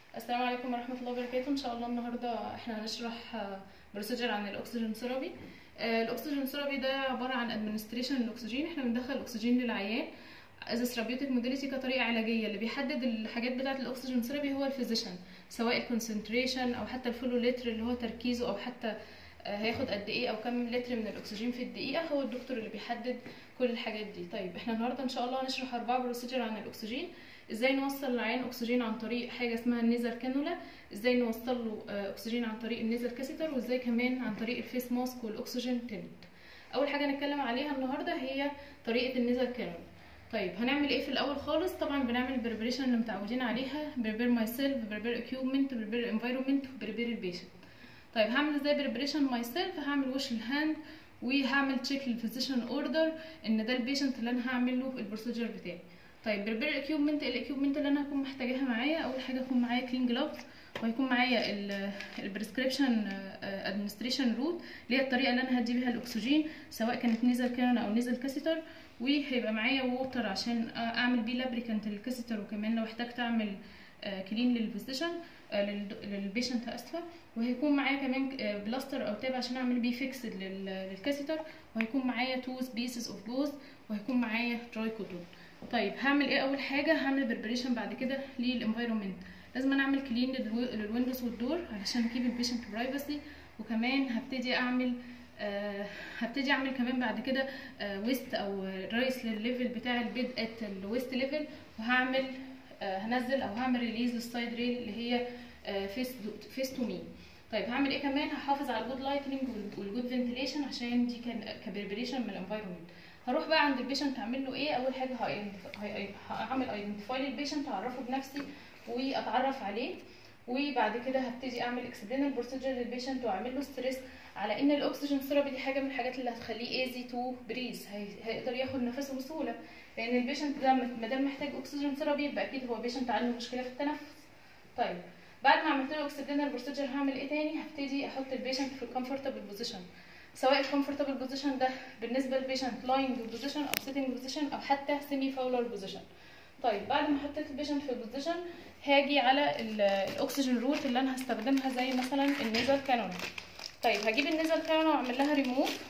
السلام عليكم ورحمة الله وبركاته إن شاء الله النهاردة إحنا هنشرح بروسيجر عن الأكسجين ثيرابي الأكسجين ثيرابي ده عبارة عن ادمنستريشن للأكسجين إحنا بندخل أكسجين للعيان از ثيرابيوتيك موديليتي كطريقة علاجية اللي بيحدد الحاجات بتاعة الأكسجين ثيرابي هو الفيزيشن سواء الكونسنتريشن أو حتى الفلو لتر اللي هو تركيزه أو حتى هياخد قد ايه او كم لتر من الاكسجين في الدقيقه هو الدكتور اللي بيحدد كل الحاجات دي طيب احنا النهارده ان شاء الله هنشرح اربعه بروسيجر عن الاكسجين ازاي نوصل للعيان اكسجين عن طريق حاجه اسمها النيزل كانولا ازاي نوصل له اكسجين عن طريق النيزل كاسيتر وازاي كمان عن طريق الفيس ماسك والاكسجين تنت اول حاجه هنتكلم عليها النهارده هي طريقه النيزل كانولا طيب هنعمل ايه في الاول خالص طبعا بنعمل البريبريشن اللي متعودين عليها بريبير ماي سيلف بريبير اكيوبمنت بريبير انفايرمنت بريبير البيشنت طيب هعمل ازاي بريبريشن ماي سيلف هعمل وش الهاند وهعمل تشيك للفيزيشن اوردر ان ده البيشنت اللي انا هعمل له البروسيجر بتاعي طيب بريبير الاكيوبمنت الاكيوبمنت اللي انا هكون محتاجاها معايا اول حاجه هيكون معايا كلين جلوفز وهيكون معايا البريسكريبشن ادمنستريشن روت اللي هي الطريقه اللي انا هدي بيها الاكسجين سواء كانت نيزل كانون او نيزل كاسيتر وهيبقى معايا ووتر عشان اعمل بيه لابريكانت للكاسيتر وكمان لو احتجت اعمل كلين للفيزيشن للبيشنت اسفه وهيكون معايا كمان بلاستر او تاب عشان اعمل بيه فيكس للكاسيتر وهيكون معايا تو بيسز اوف جوز وهيكون معايا دراي كوتون طيب هعمل ايه اول حاجه هعمل بريبريشن بعد كده للانفايرمنت لازم انا اعمل كلين للويندوز والدور علشان اكيب البيشنت برايفسي وكمان هبتدي اعمل آه هبتدي اعمل كمان بعد كده آه ويست او رايس للليفل بتاع البيد ات الويست ليفل وهعمل آه هنزل او هعمل ريليز للسايد ريل اللي هي فيس فيس تو مي طيب هعمل ايه كمان هحافظ على الجود لايتنينج والجود فنتيليشن عشان دي كان كبريبريشن من الانفايرمنت هروح بقى عند البيشنت اعمل له ايه اول حاجه هعمل ايدنتيفاي للبيشنت اعرفه بنفسي واتعرف عليه وبعد كده هبتدي اعمل اكسبلينال بروسيجر للبيشنت واعمل له ستريس على ان الاكسجين ثيرابي دي حاجه من الحاجات اللي هتخليه ايزي تو بريز هيقدر ياخد نفسه بسهوله لان البيشنت ده ما دام محتاج اكسجين ثيرابي يبقى اكيد هو بيشنت عنده مشكله في التنفس طيب بعد ما عملت له اكسبلينال بروسيجر هعمل ايه تاني هبتدي احط البيشنت في الكومفورتابل بوزيشن سواء الكومفورتابل بوزيشن ده بالنسبه للبيشنت لاينج بوزيشن او سيتنج بوزيشن او حتى سيمي فاولر بوزيشن طيب بعد ما حطيت البيشنت في البوزيشن هاجي على الاكسجين روت اللي انا هستخدمها زي مثلا النيزل كانون طيب هجيب النيزل كانون واعمل لها ريموف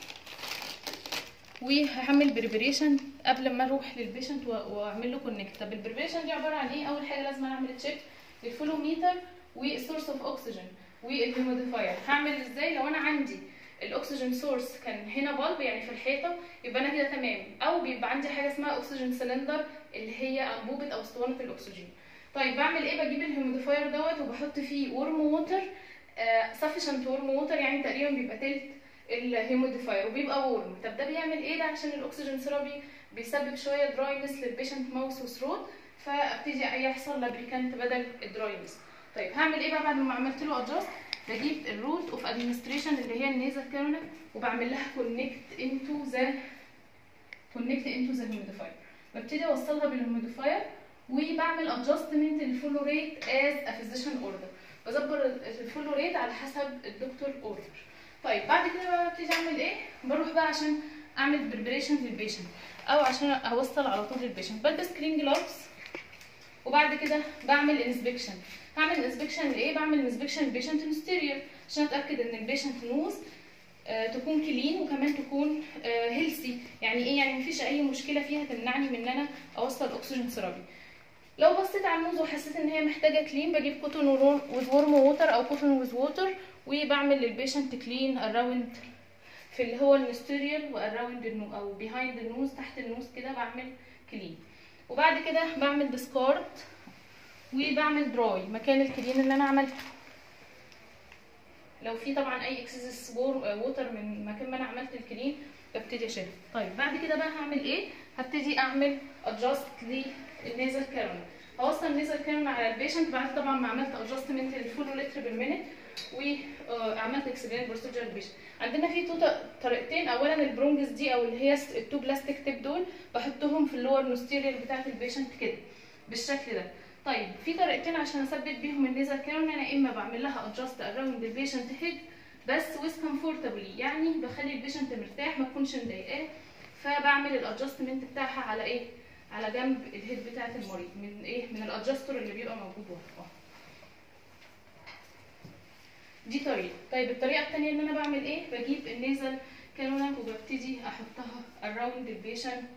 وهعمل بريبريشن قبل ما اروح للبيشنت واعمل له كونكت طب البريبريشن دي عباره عن ايه اول حاجه لازم اعمل تشيك للفلوميتر والسورس اوف اوكسجين والهيوميديفاير هعمل ازاي لو انا عندي الاكسجين سورس كان هنا بلب يعني في الحيطه يبقى انا كده تمام او بيبقى عندي حاجه اسمها اكسجين سلندر اللي هي انبوبه او اسطوانه الاكسجين طيب بعمل ايه بجيب الهيوميديفاير دوت وبحط فيه ورم ووتر سفشنت ورم ووتر يعني تقريبا بيبقى تلت الهيوميديفاير وبيبقى ورم طب ده بيعمل ايه ده عشان الاكسجين ثيرابي بيسبب شويه دراينس للبيشنت ماوس وثروت فابتدي يحصل لابريكانت بدل الدراينس طيب هعمل ايه بقى بعد ما عملت له ادجاست بجيب الروت اوف ادمنستريشن اللي هي النيزل كانولا وبعمل لها كونكت انتو ذا كونكت انتو ذا هيوميديفاير ببتدي اوصلها بالهيوميديفاير وبعمل ادجستمنت للفلو ريت از ا فيزيشن اوردر بظبط الفلو ريت على حسب الدكتور اوردر طيب بعد كده بقى ببتدي اعمل ايه بروح بقى عشان اعمل بريبريشن للبيشنت او عشان اوصل على طول للبيشنت بلبس كلين جلوفز وبعد كده بعمل انسبكشن هعمل انسبكشن لايه بعمل انسبكشن للبيشنت انستيريور عشان اتاكد ان البيشنت نوز آه تكون كلين وكمان تكون آه هيلثي يعني ايه يعني مفيش اي مشكله فيها تمنعني من ان انا اوصل اكسجين ثيرابي لو بصيت على النوز وحسيت ان هي محتاجه كلين بجيب كوتون وذ ورم ووتر او كوتون وذ ووتر وبعمل للبيشنت كلين اراوند في اللي هو النستيريال واراوند النو او بيهايند النوز تحت النوز كده بعمل كلين وبعد كده بعمل ديسكارد وبعمل دراي مكان الكلين اللي انا عملته لو في طبعا اي اكسسس ووتر من مكان ما انا عملت الكلين ببتدي اشيلها طيب بعد كده بقى هعمل ايه هبتدي اعمل ادجاست للنيزل كارون هوصل النيزل كارون على البيشنت بعد طبعا ما عملت ادجستمنت للفول لتر بالمينت وعملت اكسبيرين بروسيجر للبيشنت عندنا في تو طريقتين اولا البرونجز دي او اللي هي التو بلاستيك تيب دول بحطهم في اللور نوستيريال بتاعت البيشنت كده بالشكل ده طيب في طريقتين عشان اثبت بيهم النيزل كارون انا اما بعمل لها ادجاست اراوند البيشنت هيد بس ويز كومفورتابلي يعني بخلي البيشنت مرتاح ما تكونش مضايقاه فبعمل الادجستمنت بتاعها على ايه على جنب الهيد بتاعه المريض من ايه من الادجستور اللي بيبقى موجود ورا دي طريقه طيب الطريقه الثانيه ان انا بعمل ايه بجيب النيزل كانولا وببتدي احطها اراوند البيشنت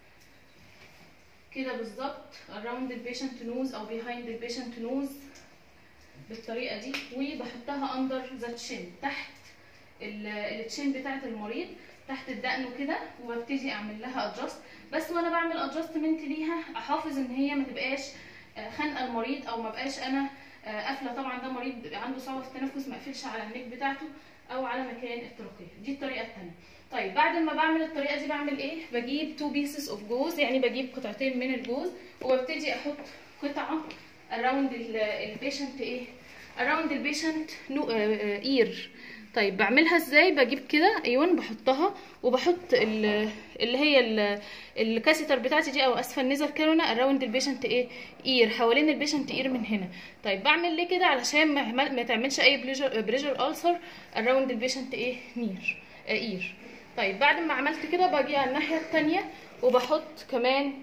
كده بالظبط اراوند البيشنت نوز او بيهايند البيشنت نوز بالطريقه دي وبحطها اندر ذا تشين تحت التشين بتاعت المريض تحت الدقن وكده وببتدي اعمل لها ادجست بس وانا بعمل ادجستمنت ليها احافظ ان هي ما تبقاش خانقه المريض او ما بقاش انا قافله طبعا ده مريض عنده صعوبه في التنفس ما اقفلش على النيك بتاعته او على مكان الترقيه دي الطريقه الثانيه طيب بعد ما بعمل الطريقه دي بعمل ايه بجيب تو بيسز اوف جوز يعني بجيب قطعتين من الجوز وببتدي احط قطعه اراوند البيشنت ايه اراوند البيشنت نو اير طيب بعملها ازاي بجيب كده ايوه بحطها وبحط اللي هي الكاسيتر بتاعتي دي او اسفل النزل كارونا اراوند البيشنت ايه اير حوالين البيشنت اير من هنا طيب بعمل ليه كده علشان ما, ما تعملش اي بريشر بريشر السر اراوند البيشنت ايه نير آه اير طيب بعد ما عملت كده باجي على الناحيه الثانيه وبحط كمان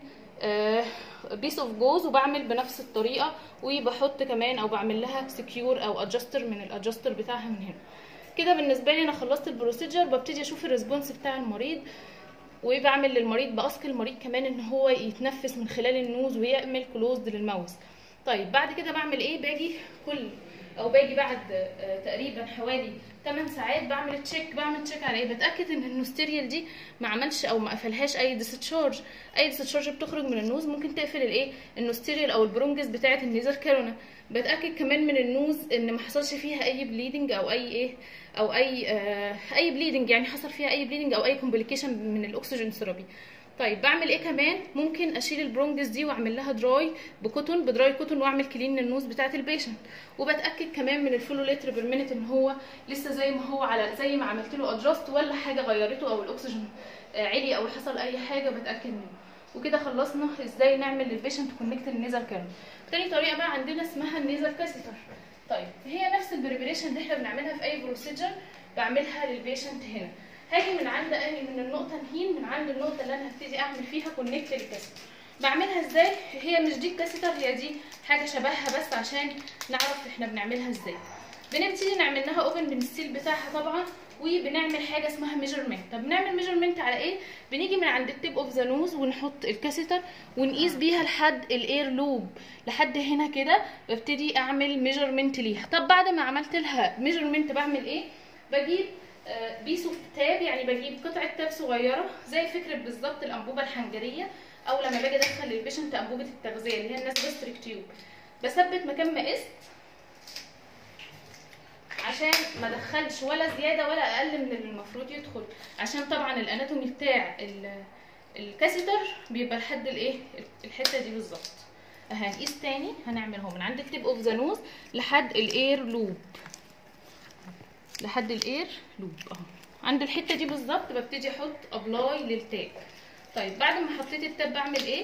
بيس اوف جوز وبعمل بنفس الطريقه وبحط كمان او بعمل لها سكيور او ادجستر من الادجستر بتاعها من هنا كده بالنسبه لي انا خلصت البروسيجر ببتدي اشوف الريسبونس بتاع المريض وبعمل للمريض باسك المريض كمان ان هو يتنفس من خلال النوز ويعمل كلوزد للماوس طيب بعد كده بعمل ايه باجي كل او باجي بعد تقريبا حوالي 8 ساعات بعمل تشيك بعمل تشيك على ايه بتاكد ان النوستيريال دي ما عملش او ما قفلهاش اي ديستشارج اي ديستشارج بتخرج من النوز ممكن تقفل الايه النوستيريال او البرونجس بتاعه النيزل كارونا بتاكد كمان من النوز ان ما حصلش فيها اي بليدنج او اي ايه او اي آه اي بليدنج يعني حصل فيها اي بليدنج او اي كومبليكيشن من الاكسجين ثيرابي طيب بعمل ايه كمان ممكن اشيل البرونجس دي واعمل لها دراي بكوتون بدراي كوتون واعمل كلين للنوز بتاعه البيشنت وبتاكد كمان من الفلو لتر بير مينيت ان هو لسه زي ما هو على زي ما عملت له ادجست ولا حاجه غيرته او الاكسجين عالي او حصل اي حاجه بتاكد منه وكده خلصنا ازاي نعمل للبيشنت كونكت النيزل كارن تاني طريقه بقى عندنا اسمها النيزل كاسيتر طيب هي نفس البريبريشن اللي احنا بنعملها في اي بروسيجر بعملها للبيشنت هنا هاجي من عند اني من النقطه نهين من عند النقطه اللي انا هبتدي اعمل فيها كونكت للكاسيتر بعملها ازاي هي مش دي الكاسيتر هي دي حاجه شبهها بس عشان نعرف احنا بنعملها ازاي بنبتدي نعمل لها اوبن بالستيل بتاعها طبعا وبنعمل حاجه اسمها ميجرمنت طب بنعمل ميجرمنت على ايه بنيجي من عند التيب اوف ذا نوز ونحط الكاسيتر ونقيس بيها لحد الاير لوب لحد هنا كده ببتدي اعمل ميجرمنت ليها طب بعد ما عملت لها ميجرمنت بعمل ايه بجيب بيس اوف تاب يعني بجيب قطعه تاب صغيره زي فكره بالظبط الانبوبه الحنجريه او لما باجي ادخل للبيشنت انبوبه التغذيه اللي هي الناس جاستريك تيوب بثبت مكان ما قست عشان ما ادخلش ولا زياده ولا اقل من اللي المفروض يدخل عشان طبعا الاناتومي بتاع الكاسيتر بيبقى لحد الايه الحته دي بالظبط هنقيس تاني هنعمل اهو من عند التيب اوف ذا نوز لحد الاير لوب لحد الاير لوب اهو عند الحته دي بالظبط ببتدي احط ابلاي للتاب طيب بعد ما حطيت التاب بعمل ايه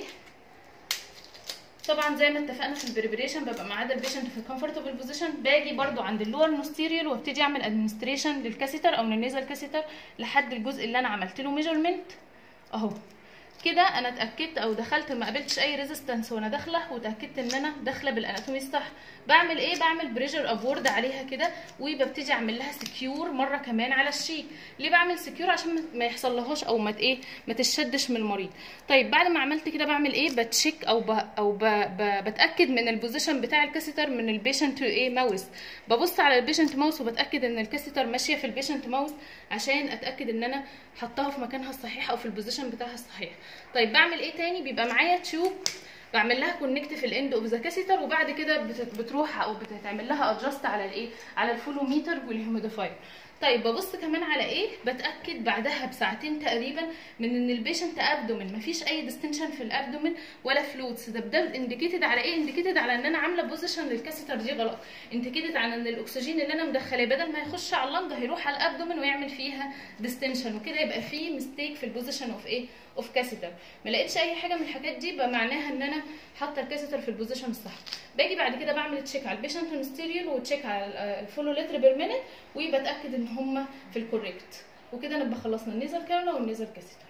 طبعا زي ما اتفقنا في البريبريشن ببقى معاد البيشنت في كومفورتبل بوزيشن باجي برضو عند اللور نوستيريال وابتدي اعمل ادمنستريشن للكاسيتر او للنيزل كاسيتر لحد الجزء اللي انا عملت له ميجرمنت اهو كده انا اتاكدت او دخلت ما قابلتش اي ريزيستنس وانا داخله وتاكدت ان انا داخله بالاناتومي الصح بعمل ايه بعمل بريشر ابورد عليها كده وببتدي اعمل لها سكيور مره كمان على الشيك ليه بعمل سكيور عشان ما يحصل لهاش او ما ايه ما تشدش من المريض طيب بعد ما عملت كده بعمل ايه بتشيك او ب او ب ب بتاكد من البوزيشن بتاع الكاسيتر من البيشنت ايه ماوس ببص على البيشنت ماوس وبتاكد ان الكاسيتر ماشيه في البيشنت ماوس عشان اتاكد ان انا حطاها في مكانها الصحيح او في البوزيشن بتاعها الصحيح طيب بعمل ايه تاني بيبقى معايا تيوب بعمل لها كونكت في الاند اوف ذا كاسيتر وبعد كده بتروح او بتتعمل لها ادجست على الايه على الفولوميتر والهيوميديفاير طيب ببص كمان على ايه بتاكد بعدها بساعتين تقريبا من ان البيشنت ابدومن مفيش اي ديستنشن في الابدومن ولا فلوتس ده ده انديكيتد على ايه انديكيتد على ان انا عامله بوزيشن للكاسيتر دي غلط انديكيتد على ان الاكسجين اللي انا مدخلاه بدل ما يخش على اللنج هيروح على الابدومن ويعمل فيها ديستنشن وكده يبقى في ميستيك في البوزيشن اوف ايه اوف كاسيتر ما لقيتش اي حاجه من الحاجات دي يبقى معناها ان انا حاطه الكاسيتر في البوزيشن الصح باجي بعد كده بعمل تشيك على البيشنت ونستيريال وتشيك على الفولو لتر بير مينيت وبتاكد ان هم في الكوريكت وكده نبقى خلصنا النيزل كارنا والنيزل كاسيتر